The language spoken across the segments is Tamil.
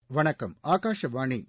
வணக்கம் ஆகாஷவாணி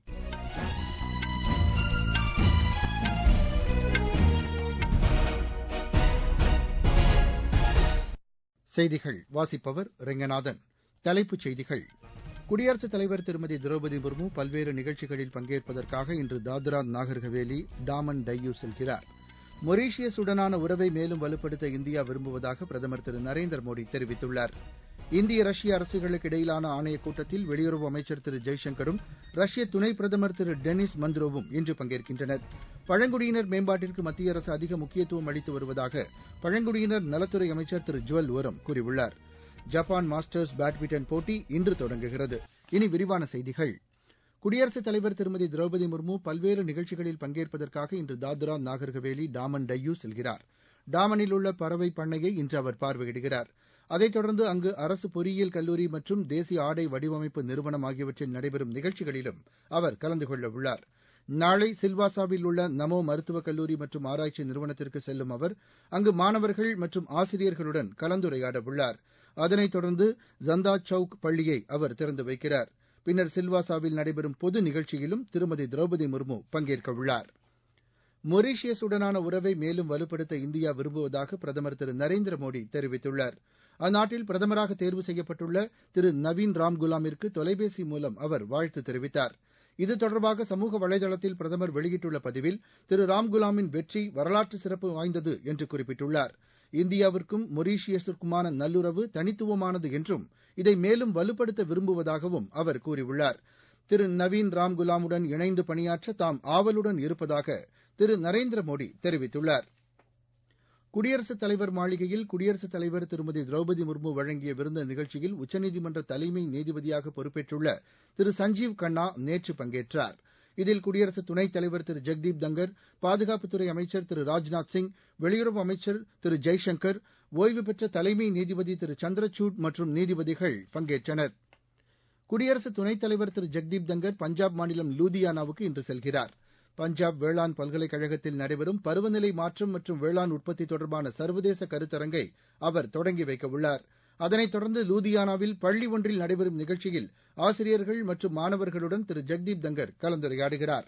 செய்திகள் வாசிப்பவர் ரெங்கநாதன் தலைப்புச் செய்திகள் குடியரசுத் தலைவர் திருமதி திரௌபதி முர்மு பல்வேறு நிகழ்ச்சிகளில் பங்கேற்பதற்காக இன்று தாத்ரா நாகர் ஹவேலி டாமன் டையூ செல்கிறார் மொரீஷியஸுடனான உறவை மேலும் வலுப்படுத்த இந்தியா விரும்புவதாக பிரதமர் திரு நரேந்திர மோடி தெரிவித்துள்ளார் இந்திய ரஷ்ய அரசுகளுக்கு இடையிலான ஆணையக் கூட்டத்தில் வெளியுறவு அமைச்சர் திரு ஜெய்சங்கரும் ரஷ்ய துணை பிரதமர் திரு டெனிஸ் மந்த்ரோவும் இன்று பங்கேற்கின்றனர் பழங்குடியினர் மேம்பாட்டிற்கு மத்திய அரசு அதிக முக்கியத்துவம் அளித்து வருவதாக பழங்குடியினர் நலத்துறை அமைச்சர் திரு ஜுவல் ஓரம் கூறியுள்ளார் ஜப்பான் மாஸ்டர்ஸ் பேட்மிண்டன் போட்டி இன்று தொடங்குகிறது இனி விரிவான செய்திகள் குடியரசுத் தலைவர் திருமதி திரௌபதி முர்மு பல்வேறு நிகழ்ச்சிகளில் பங்கேற்பதற்காக இன்று தாத்ரா நாகர் ஹவேலி டாமன் டையூ செல்கிறார் டாமனில் உள்ள பறவை பண்ணையை இன்று அவர் பார்வையிடுகிறார் அதைத் தொடர்ந்து அங்கு அரசு பொறியியல் கல்லூரி மற்றும் தேசிய ஆடை வடிவமைப்பு நிறுவனம் ஆகியவற்றில் நடைபெறும் நிகழ்ச்சிகளிலும் அவர் கலந்து கொள்ள உள்ளார் நாளை சில்வாசாவில் உள்ள நமோ மருத்துவக் கல்லூரி மற்றும் ஆராய்ச்சி நிறுவனத்திற்கு செல்லும் அவர் அங்கு மாணவர்கள் மற்றும் ஆசிரியர்களுடன் கலந்துரையாட உள்ளார் அதனைத் தொடர்ந்து ஜந்தா சவுக் பள்ளியை அவர் திறந்து வைக்கிறார் பின்னர் சில்வாசாவில் நடைபெறும் பொது நிகழ்ச்சியிலும் திருமதி திரௌபதி முர்மு பங்கேற்க உள்ளார் மொரீஷியஸுடனான உறவை மேலும் வலுப்படுத்த இந்தியா விரும்புவதாக பிரதமர் திரு நரேந்திர மோடி தெரிவித்துள்ளார் அந்நாட்டில் பிரதமராக தேர்வு செய்யப்பட்டுள்ள திரு நவீன் ராம்குலாமிற்கு தொலைபேசி மூலம் அவர் வாழ்த்து தெரிவித்தார் இது தொடர்பாக சமூக வலைதளத்தில் பிரதமர் வெளியிட்டுள்ள பதிவில் திரு ராம்குலாமின் வெற்றி வரலாற்று சிறப்பு வாய்ந்தது என்று குறிப்பிட்டுள்ளார் இந்தியாவிற்கும் மொரீஷியஸிற்குமான நல்லுறவு தனித்துவமானது என்றும் இதை மேலும் வலுப்படுத்த விரும்புவதாகவும் அவர் கூறியுள்ளார் திரு நவீன் ராம்குலாமுடன் இணைந்து பணியாற்ற தாம் ஆவலுடன் இருப்பதாக திரு நரேந்திர மோடி தெரிவித்துள்ளார் குடியரசுத் தலைவர் மாளிகையில் குடியரசுத் தலைவர் திருமதி திரௌபதி முர்மு வழங்கிய விருந்து நிகழ்ச்சியில் உச்சநீதிமன்ற தலைமை நீதிபதியாக பொறுப்பேற்றுள்ள திரு சஞ்சீவ் கண்ணா நேற்று பங்கேற்றார் இதில் குடியரசு துணைத் தலைவர் திரு ஜெக்தீப் தங்கர் பாதுகாப்புத்துறை அமைச்சர் திரு ராஜ்நாத் சிங் வெளியுறவு அமைச்சர் திரு ஜெய்சங்கர் ஓய்வு பெற்ற தலைமை நீதிபதி திரு சந்திரசூட் மற்றும் நீதிபதிகள் பங்கேற்றனர் குடியரசு துணைத் தலைவர் திரு ஜெக்தீப் தங்கர் பஞ்சாப் மாநிலம் லூதியானாவுக்கு இன்று செல்கிறார் பஞ்சாப் வேளாண் பல்கலைக்கழகத்தில் நடைபெறும் பருவநிலை மாற்றம் மற்றும் வேளாண் உற்பத்தி தொடர்பான சர்வதேச கருத்தரங்கை அவர் தொடங்கி வைக்க உள்ளார் அதனைத் தொடர்ந்து லூதியானாவில் பள்ளி ஒன்றில் நடைபெறும் நிகழ்ச்சியில் ஆசிரியர்கள் மற்றும் மாணவர்களுடன் திரு ஜெக்தீப் தங்கர் கலந்துரையாடுகிறார்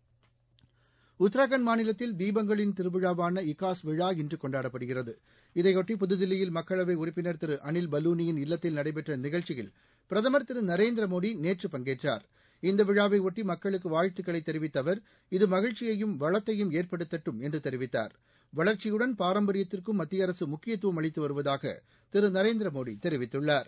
உத்தராகண்ட் மாநிலத்தில் தீபங்களின் திருவிழாவான இகாஸ் விழா இன்று கொண்டாடப்படுகிறது இதையொட்டி புதுதில்லியில் மக்களவை உறுப்பினர் திரு அனில் பலூனியின் இல்லத்தில் நடைபெற்ற நிகழ்ச்சியில் பிரதமர் திரு நரேந்திர மோடி நேற்று பங்கேற்றார் இந்த விழாவை ஒட்டி மக்களுக்கு வாழ்த்துக்களை தெரிவித்த அவர் இது மகிழ்ச்சியையும் வளத்தையும் ஏற்படுத்தட்டும் என்று தெரிவித்தார் வளர்ச்சியுடன் பாரம்பரியத்திற்கும் மத்திய அரசு முக்கியத்துவம் அளித்து வருவதாக திரு நரேந்திர மோடி தெரிவித்துள்ளார்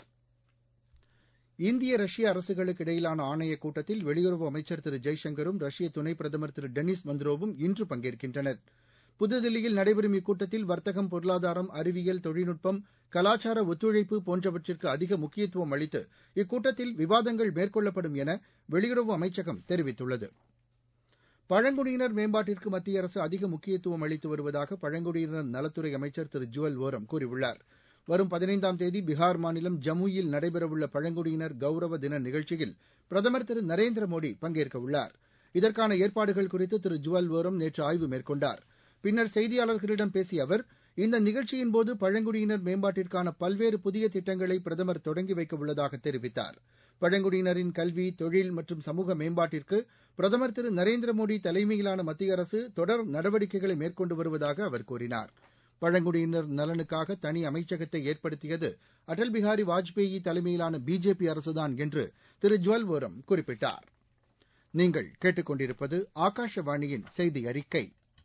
இந்திய ரஷ்ய அரசுகளுக்கு இடையிலான ஆணையக் கூட்டத்தில் வெளியுறவு அமைச்சர் திரு ஜெய்சங்கரும் ரஷ்ய துணை பிரதமர் திரு டெனிஸ் மந்த்ரோவும் இன்று பங்கேற்கின்றனர் புதுதில்லியில் நடைபெறும் இக்கூட்டத்தில் வர்த்தகம் பொருளாதாரம் அறிவியல் தொழில்நுட்பம் கலாச்சார ஒத்துழைப்பு போன்றவற்றிற்கு அதிக முக்கியத்துவம் அளித்து இக்கூட்டத்தில் விவாதங்கள் மேற்கொள்ளப்படும் என வெளியுறவு அமைச்சகம் தெரிவித்துள்ளது பழங்குடியினர் மேம்பாட்டிற்கு மத்திய அரசு அதிக முக்கியத்துவம் அளித்து வருவதாக பழங்குடியினர் நலத்துறை அமைச்சர் திரு ஜுவல் ஓரம் கூறியுள்ளார் வரும் பதினைந்தாம் தேதி பீகார் மாநிலம் ஜம்முயில் நடைபெறவுள்ள பழங்குடியினர் கௌரவ தின நிகழ்ச்சியில் பிரதமர் திரு நரேந்திர மோடி பங்கேற்க உள்ளார் இதற்கான ஏற்பாடுகள் குறித்து திரு ஜுவல் ஓரம் நேற்று ஆய்வு மேற்கொண்டார் பின்னர் செய்தியாளர்களிடம் பேசிய அவர் இந்த நிகழ்ச்சியின்போது பழங்குடியினர் மேம்பாட்டிற்கான பல்வேறு புதிய திட்டங்களை பிரதமர் தொடங்கி வைக்க உள்ளதாக தெரிவித்தார் பழங்குடியினரின் கல்வி தொழில் மற்றும் சமூக மேம்பாட்டிற்கு பிரதமர் திரு நரேந்திர மோடி தலைமையிலான மத்திய அரசு தொடர் நடவடிக்கைகளை மேற்கொண்டு வருவதாக அவர் கூறினார் பழங்குடியினர் நலனுக்காக தனி அமைச்சகத்தை ஏற்படுத்தியது அடல் பிஹாரி வாஜ்பேயி தலைமையிலான பிஜேபி அரசுதான் என்று திரு ஜுவல் ஓரம் குறிப்பிட்டார் நீங்கள் கேட்டுக்கொண்டிருப்பது ஆகாஷவாணியின் செய்தி அறிக்கை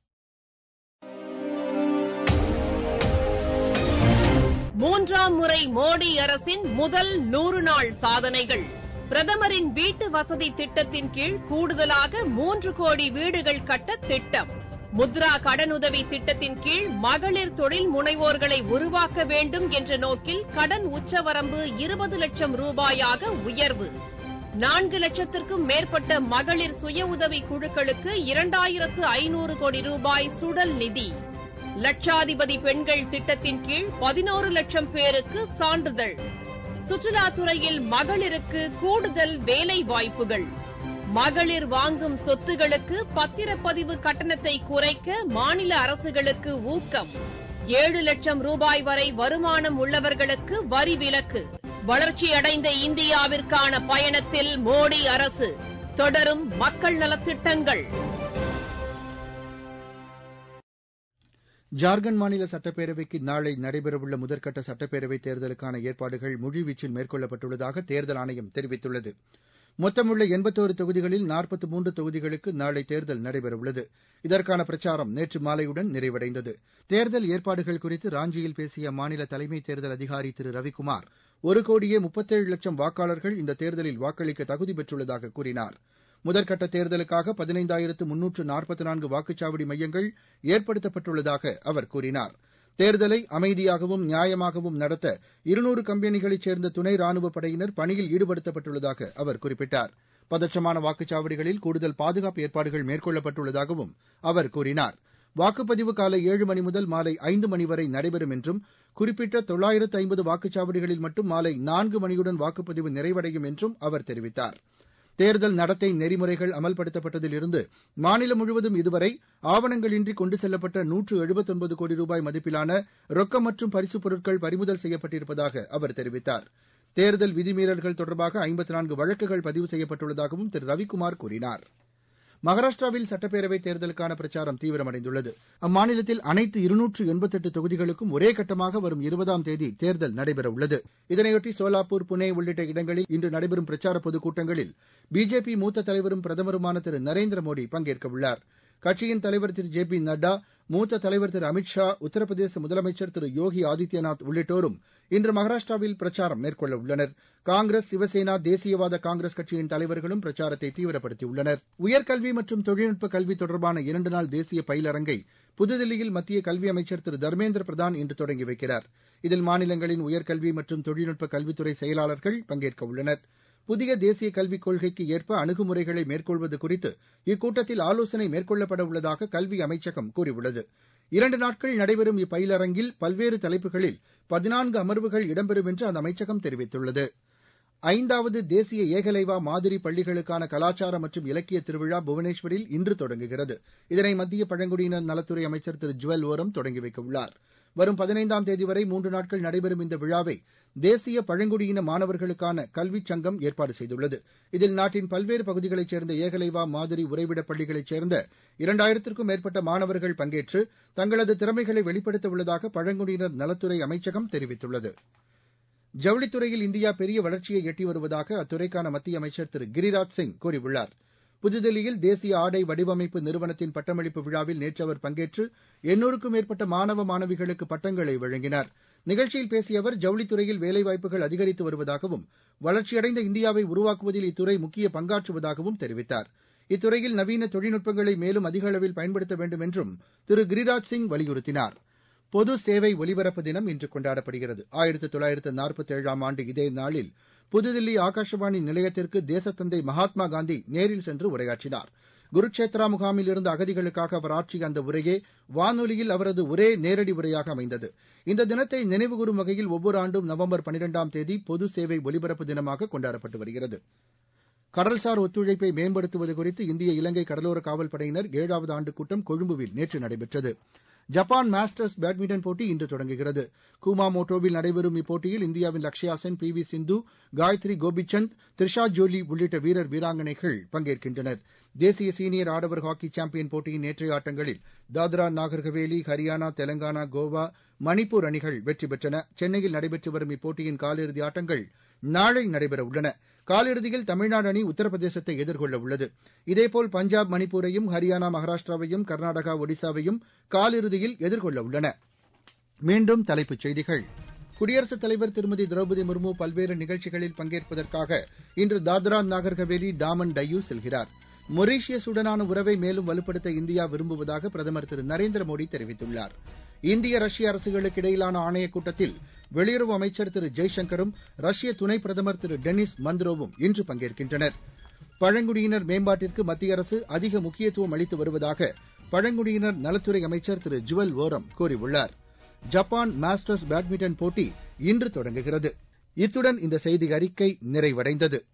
மூன்றாம் முறை மோடி அரசின் முதல் நூறு நாள் சாதனைகள் பிரதமரின் வீட்டு வசதி திட்டத்தின் கீழ் கூடுதலாக மூன்று கோடி வீடுகள் கட்ட திட்டம் முத்ரா கடனுதவி திட்டத்தின் கீழ் மகளிர் தொழில் முனைவோர்களை உருவாக்க வேண்டும் என்ற நோக்கில் கடன் உச்சவரம்பு இருபது லட்சம் ரூபாயாக உயர்வு நான்கு லட்சத்திற்கும் மேற்பட்ட மகளிர் சுய உதவி குழுக்களுக்கு இரண்டாயிரத்து ஐநூறு கோடி ரூபாய் சுடல் நிதி லட்சாதிபதி பெண்கள் திட்டத்தின் கீழ் பதினோரு லட்சம் பேருக்கு சான்றிதழ் சுற்றுலாத்துறையில் மகளிருக்கு கூடுதல் வேலை வாய்ப்புகள் மகளிர் வாங்கும் சொத்துகளுக்கு பத்திரப்பதிவு கட்டணத்தை குறைக்க மாநில அரசுகளுக்கு ஊக்கம் ஏழு லட்சம் ரூபாய் வரை வருமானம் உள்ளவர்களுக்கு வரி விலக்கு வளர்ச்சியடைந்த இந்தியாவிற்கான பயணத்தில் மோடி அரசு தொடரும் மக்கள் நலத்திட்டங்கள் ஜார்க்கண்ட் மாநில சட்டப்பேரவைக்கு நாளை நடைபெறவுள்ள முதற்கட்ட சட்டப்பேரவைத் தேர்தலுக்கான ஏற்பாடுகள் முழுவீச்சில் மேற்கொள்ளப்பட்டுள்ளதாக தேர்தல் ஆணையம் தெரிவித்துள்ளது மொத்தமுள்ள எண்பத்தோரு தொகுதிகளில் நாற்பத்து மூன்று தொகுதிகளுக்கு நாளை தேர்தல் நடைபெறவுள்ளது இதற்கான பிரச்சாரம் நேற்று மாலையுடன் நிறைவடைந்தது தேர்தல் ஏற்பாடுகள் குறித்து ராஞ்சியில் பேசிய அம்மாநில தலைமை தேர்தல் அதிகாரி திரு ரவிக்குமார் ஒரு கோடியே முப்பத்தேழு லட்சம் வாக்காளர்கள் இந்த தேர்தலில் வாக்களிக்க தகுதி பெற்றுள்ளதாக கூறினார் முதற்கட்ட தேர்தலுக்காக பதினைந்தாயிரத்து முன்னூற்று நாற்பத்தி நான்கு வாக்குச்சாவடி மையங்கள் ஏற்படுத்தப்பட்டுள்ளதாக அவர் கூறினார் தேர்தலை அமைதியாகவும் நியாயமாகவும் நடத்த இருநூறு கம்பெனிகளைச் சேர்ந்த துணை ராணுவப் படையினர் பணியில் ஈடுபடுத்தப்பட்டுள்ளதாக அவர் குறிப்பிட்டார் பதற்றமான வாக்குச்சாவடிகளில் கூடுதல் பாதுகாப்பு ஏற்பாடுகள் மேற்கொள்ளப்பட்டுள்ளதாகவும் அவர் கூறினார் வாக்குப்பதிவு காலை ஏழு மணி முதல் மாலை ஐந்து மணி வரை நடைபெறும் என்றும் குறிப்பிட்ட தொள்ளாயிரத்து ஐம்பது வாக்குச்சாவடிகளில் மட்டும் மாலை நான்கு மணியுடன் வாக்குப்பதிவு நிறைவடையும் என்றும் அவர் தெரிவித்தார் தேர்தல் நடத்தை நெறிமுறைகள் அமல்படுத்தப்பட்டதில் இருந்து மாநிலம் முழுவதும் இதுவரை ஆவணங்களின்றி கொண்டு செல்லப்பட்ட நூற்று எழுபத்தொன்பது கோடி ரூபாய் மதிப்பிலான ரொக்கம் மற்றும் பரிசுப் பொருட்கள் பறிமுதல் செய்யப்பட்டிருப்பதாக அவர் தெரிவித்தார் தேர்தல் விதிமீறல்கள் தொடர்பாக ஐம்பத்து நான்கு வழக்குகள் பதிவு செய்யப்பட்டுள்ளதாகவும் திரு ரவிக்குமார் கூறினார் மகாராஷ்டிராவில் சட்டப்பேரவைத் தேர்தலுக்கான பிரச்சாரம் தீவிரமடைந்துள்ளது அம்மாநிலத்தில் அனைத்து இருநூற்று எண்பத்தெட்டு தொகுதிகளுக்கும் ஒரே கட்டமாக வரும் இருபதாம் தேதி தேர்தல் நடைபெறவுள்ளது இதனையொட்டி சோலாப்பூர் புனே உள்ளிட்ட இடங்களில் இன்று நடைபெறும் பிரச்சார பொதுக்கூட்டங்களில் பிஜேபி மூத்த தலைவரும் பிரதமருமான திரு நரேந்திர மோடி பங்கேற்கவுள்ளார் கட்சியின் தலைவர் திரு ஜே பி நட்டா மூத்த தலைவர் திரு அமித் ஷா உத்தரப்பிரதேச முதலமைச்சர் திரு யோகி ஆதித்யநாத் உள்ளிட்டோரும் இன்று மகாராஷ்டிராவில் பிரச்சாரம் மேற்கொள்ள உள்ளனர் காங்கிரஸ் சிவசேனா தேசியவாத காங்கிரஸ் கட்சியின் தலைவர்களும் பிரச்சாரத்தை தீவிரப்படுத்தியுள்ளனர் உயர்கல்வி மற்றும் தொழில்நுட்ப கல்வி தொடர்பான இரண்டு நாள் தேசிய பயிலரங்கை புதுதில்லியில் மத்திய கல்வி அமைச்சர் திரு தர்மேந்திர பிரதான் இன்று தொடங்கி வைக்கிறார் இதில் மாநிலங்களின் உயர்கல்வி மற்றும் தொழில்நுட்ப கல்வித்துறை செயலாளர்கள் பங்கேற்க உள்ளனர் புதிய தேசிய கல்விக் கொள்கைக்கு ஏற்ப அணுகுமுறைகளை மேற்கொள்வது குறித்து இக்கூட்டத்தில் ஆலோசனை மேற்கொள்ளப்பட உள்ளதாக கல்வி அமைச்சகம் கூறியுள்ளது இரண்டு நாட்கள் நடைபெறும் இப்பயிலரங்கில் பல்வேறு தலைப்புகளில் பதினான்கு அமர்வுகள் இடம்பெறும் என்று அந்த அமைச்சகம் தெரிவித்துள்ளது ஐந்தாவது தேசிய ஏகலைவா மாதிரி பள்ளிகளுக்கான கலாச்சார மற்றும் இலக்கிய திருவிழா புவனேஸ்வரில் இன்று தொடங்குகிறது இதனை மத்திய பழங்குடியினர் நலத்துறை அமைச்சர் திரு ஜுவல் ஓரம் தொடங்கி வைக்க உள்ளார் வரும் பதினைந்தாம் தேதி வரை மூன்று நாட்கள் நடைபெறும் இந்த விழாவை தேசிய பழங்குடியின மாணவர்களுக்கான கல்விச் சங்கம் ஏற்பாடு செய்துள்ளது இதில் நாட்டின் பல்வேறு பகுதிகளைச் சேர்ந்த ஏகலைவா மாதிரி உறைவிடப் பள்ளிகளைச் சேர்ந்த இரண்டாயிரத்திற்கும் மேற்பட்ட மாணவர்கள் பங்கேற்று தங்களது திறமைகளை வெளிப்படுத்த உள்ளதாக பழங்குடியினர் நலத்துறை அமைச்சகம் தெரிவித்துள்ளது ஜவுளித்துறையில் இந்தியா பெரிய வளர்ச்சியை எட்டி வருவதாக அத்துறைக்கான மத்திய அமைச்சர் திரு கிரிராஜ் சிங் கூறியுள்ளார் புதுதில்லியில் தேசிய ஆடை வடிவமைப்பு நிறுவனத்தின் பட்டமளிப்பு விழாவில் நேற்று அவர் பங்கேற்று எண்ணூறுக்கும் மேற்பட்ட மாணவ மாணவிகளுக்கு பட்டங்களை வழங்கினார் நிகழ்ச்சியில் பேசிய அவர் ஜவுளித்துறையில் வேலைவாய்ப்புகள் அதிகரித்து வருவதாகவும் வளர்ச்சியடைந்த இந்தியாவை உருவாக்குவதில் இத்துறை முக்கிய பங்காற்றுவதாகவும் தெரிவித்தார் இத்துறையில் நவீன தொழில்நுட்பங்களை மேலும் அதிக அளவில் பயன்படுத்த வேண்டும் என்றும் திரு கிரிராஜ் சிங் வலியுறுத்தினார் பொது சேவை ஒலிபரப்பு தினம் இன்று கொண்டாடப்படுகிறது ஆயிரத்து தொள்ளாயிரத்து நாற்பத்தேழாம் ஆண்டு இதே நாளில் புதுதில்லி ஆகாஷவாணி நிலையத்திற்கு தேசத்தந்தை மகாத்மா காந்தி நேரில் சென்று உரையாற்றினார் குருக்ஷேத்ரா முகாமில் இருந்த அகதிகளுக்காக அவர் ஆற்றிய அந்த உரையே வானொலியில் அவரது ஒரே நேரடி உரையாக அமைந்தது இந்த தினத்தை நினைவுகூரும் வகையில் ஒவ்வொரு ஆண்டும் நவம்பர் பனிரெண்டாம் தேதி பொது சேவை ஒலிபரப்பு தினமாக கொண்டாடப்பட்டு வருகிறது கடல்சார் ஒத்துழைப்பை மேம்படுத்துவது குறித்து இந்திய இலங்கை கடலோர காவல் படையினர் ஏழாவது ஆண்டு கூட்டம் கொழும்புவில் நேற்று நடைபெற்றது ஜப்பான் மாஸ்டர்ஸ் பேட்மிண்டன் போட்டி இன்று தொடங்குகிறது குமாமோட்டோவில் நடைபெறும் இப்போட்டியில் இந்தியாவின் லக்ஷயா சென் பி வி சிந்து காயத்ரி கோபிசந்த் த்ரிஷா ஜோலி உள்ளிட்ட வீரர் வீராங்கனைகள் பங்கேற்கின்றனர் தேசிய சீனியர் ஆடவர் ஹாக்கி சாம்பியன் போட்டியின் நேற்றைய ஆட்டங்களில் தாத்ரா நாகர்ஹவேலி ஹரியானா தெலங்கானா கோவா மணிப்பூர் அணிகள் வெற்றி பெற்றன சென்னையில் நடைபெற்று வரும் இப்போட்டியின் காலிறுதி ஆட்டங்கள் நாளை நடைபெற உள்ளன காலிறுதியில் தமிழ்நாடு அணி உத்தரப்பிரதேசத்தை எதிர்கொள்ள உள்ளது இதேபோல் பஞ்சாப் மணிப்பூரையும் ஹரியானா மகாராஷ்டிராவையும் கர்நாடகா ஒடிசாவையும் காலிறுதியில் எதிர்கொள்ள உள்ளன மீண்டும் தலைப்புச் செய்திகள் குடியரசுத் தலைவர் திருமதி திரௌபதி முர்மு பல்வேறு நிகழ்ச்சிகளில் பங்கேற்பதற்காக இன்று தாத்ரா நாகர்ஹவேலி டாமன் டையூ செல்கிறார் மொரீஷியஸுடனான உறவை மேலும் வலுப்படுத்த இந்தியா விரும்புவதாக பிரதமர் திரு நரேந்திர மோடி தெரிவித்துள்ளார் இந்திய ரஷ்ய அரசுகளுக்கு இடையிலான ஆணையக் கூட்டத்தில் வெளியுறவு அமைச்சர் திரு ஜெய்சங்கரும் ரஷ்ய துணை பிரதமர் திரு டெனிஸ் மந்த்ரோவும் இன்று பங்கேற்கின்றனர் பழங்குடியினர் மேம்பாட்டிற்கு மத்திய அரசு அதிக முக்கியத்துவம் அளித்து வருவதாக பழங்குடியினர் நலத்துறை அமைச்சர் திரு ஜுவல் ஓரம் கூறியுள்ளார் ஜப்பான் மாஸ்டர்ஸ் பேட்மிண்டன் போட்டி இன்று தொடங்குகிறது இத்துடன் இந்த செய்தி அறிக்கை நிறைவடைந்தது